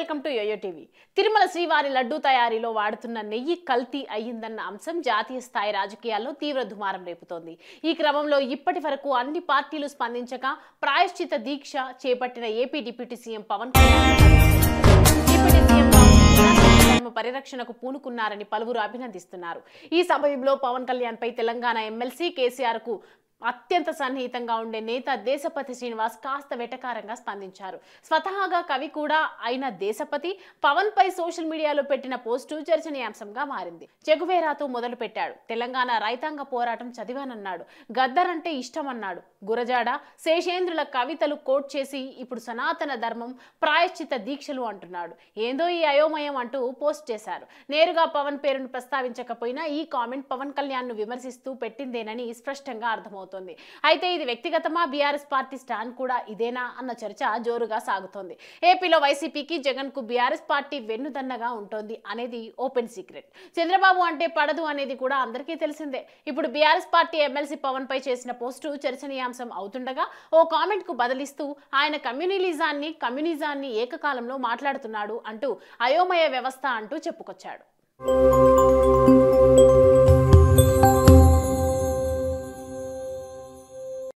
welcome to YoYo TV Tirumala శ్రీవారి లడ్డూ తయారీలో వాడుతున్న నెయ్యి కల్తీ అయ్యిందన్న అంశం జాతీయ స్థాయి రాజకీయాల్లో తీవ్ర దుమారం రేపుతోంది ఈ క్రమంలో ఇప్పటి వరకు అన్ని పార్టీలు స్పందించక ప్రాయశ్చిత దీక్ష చేపట్టిన AP deputy CM Pawan Kalyan deputy CM Pawan Kalyan ధర్మ పరిరక్షణకు పూనుకున్నారని పలువురు అభినందిస్తున్నారు ఈ సమయంలో పవన్ కళ్యాణ్ పై తెలంగాణ ఎమ్మెల్సీ కేసీఆర్ కు అత్యంత సన్నిహితంగా ఉండే నేత దేశపతి శ్రీనివాస్ కాస్త వెటకారంగా స్పందించారు స్వతహాగా కవి కూడా అయిన దేశపతి పవన్ పై సోషల్ మీడియాలో పెట్టిన పోస్టు చర్చనీయాంశంగా మారింది చెగువేరాతో మొదలు పెట్టాడు తెలంగాణ రైతాంగ పోరాటం చదివానన్నాడు గద్దర్ అంటే ఇష్టం అన్నాడు గురజాడ శేషేంద్రుల కవితలు కోట్ చేసి ఇప్పుడు సనాతన ధర్మం ప్రాయశ్చిత దీక్షలు అంటున్నాడు ఏందో ఈ అయోమయం అంటూ పోస్ట్ చేశారు నేరుగా పవన్ పేరును ప్రస్తావించకపోయినా ఈ కామెంట్ పవన్ కళ్యాణ్ ను విమర్శిస్తూ పెట్టిందేనని స్పష్టంగా అర్థమవుతోంది అయితే ఇది వ్యక్తిగతమా బీఆర్ఎస్ పార్టీ స్టాండ్ కూడా ఇదేనా అన్న చర్చ జోరుగా సాగుతోంది ఏపీలో వైసీపీకి జగన్ కు బీఆర్ఎస్ పార్టీ వెన్నుదన్నగా ఉంటోంది అనేది ఓపెన్ సీక్రెట్ చంద్రబాబు అంటే పడదు అనేది కూడా అందరికీ తెలిసిందే ఇప్పుడు బీఆర్ఎస్ పార్టీ ఎమ్మెల్సీ పవన్ పై చేసిన పోస్టు చర్చనీయాంశం అవుతుండగా ఓ కామెంట్ కు బదిలిస్తూ ఆయన కమ్యూనిలిజాన్ని కమ్యూనిజాన్ని ఏకకాలంలో మాట్లాడుతున్నాడు అంటూ అయోమయ వ్యవస్థ అంటూ చెప్పుకొచ్చాడు